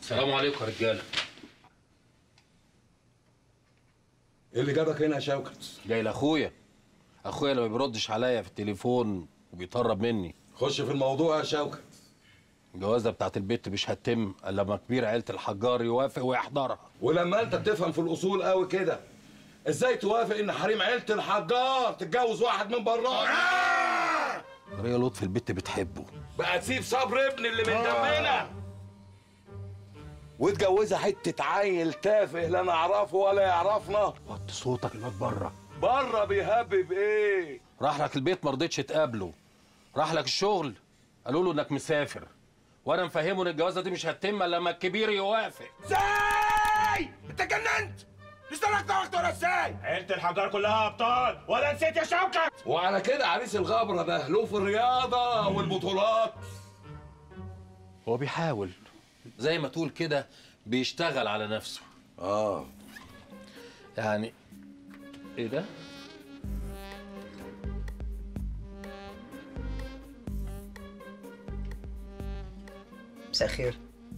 السلام عليكم يا رجاله ايه اللي جابك هنا يا شوكت جاي لاخويا اخويا اللي ما بيردش عليا في التليفون وبيطرب مني خش في الموضوع يا شوكت الجوازه بتاعت البت مش هتتم الا لما كبير عيله الحجار يوافق ويحضرها ولما انت بتفهم في الاصول قوي كده ازاي توافق ان حريم عيله الحجار تتجوز واحد من براها ريا لطفي البت بتحبه بقى تسيب صبر ابن اللي من دمنا وتجوزها حته عيل تافه لا نعرفه ولا يعرفنا وطي صوتك الواد بره بره بيهبب ايه راح لك البيت ما رضيتش تقابله راح لك الشغل قالوا له انك مسافر وانا مفهمه ان الجوازه دي مش هتتم الا لما الكبير يوافق ازاي؟ انت جننت؟ اشتركت وقت ولا ازاي؟ عيلة الحجار كلها ابطال ولا نسيت يا شوكت؟ وعلى كده عريس الغبره ده له في الرياضه والبطولات هو بيحاول زي ما تقول كده بيشتغل على نفسه اه يعني ايه ده مساء الخير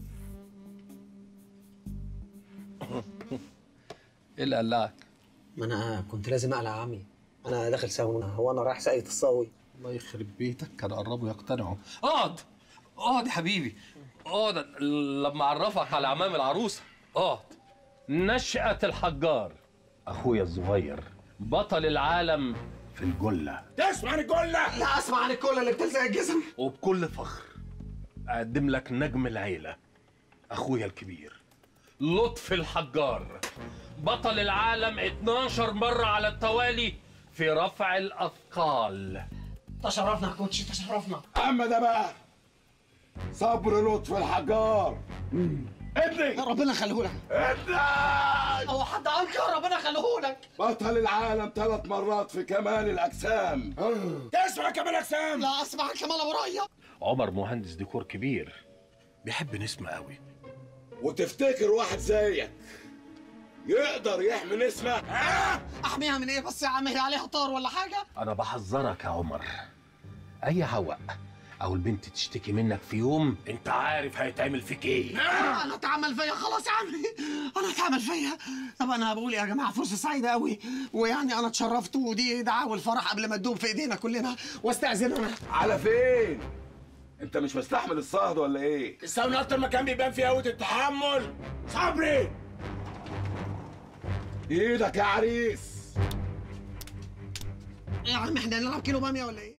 ايه اللي قلعك ما انا كنت لازم اقلع يا عمي انا داخل ساونا هو انا رايح ساقية الصاوي الله يخرب بيتك كان قربوا يقتنعوا اقعد اقعد يا حبيبي اقعد لما اعرفك على عمام العروسه اقعد نشأة الحجار اخويا الصغير بطل العالم في الجله تسمع عن الجلة؟ لا اسمع عن الكولا اللي بتلزق الجسم وبكل فخر اقدم لك نجم العيله اخويا الكبير لطفي الحجار بطل العالم 12 مره على التوالي في رفع الاثقال تشرفنا يا كوتش تشرفنا اما ده بقى صبر لطفي الحجار ابني ربنا يخليه لك ابني هو حد انكر ربنا يخليه لك بطل العالم ثلاث مرات في كمال الاجسام تسمع كمان اجسام؟ لا اسمع كمال ابو ريا عمر مهندس ديكور كبير بيحب نسمة قوي وتفتكر واحد زيك يقدر يحمي نسمة احميها من ايه بس يا عم هي عليها طار ولا حاجه انا بحذرك يا عمر اي هوأ او البنت تشتكي منك في يوم انت عارف هيتعمل فيك ايه انا اتعمل فيا خلاص يا عمي انا اتعمل فيا طب انا بقول يا جماعه فرصه سعيده قوي ويعني انا اتشرفت ودي دعاوى الفرح قبل ما تدوم في ايدينا كلنا واستاذن انا على فين انت مش مستحمل الصهد ولا ايه الساونا اكتر مكان بيبان فيه قوة التحمل صبري ايدك يا عريس يا عم احنا نلعب كيلو باميه ولا ايه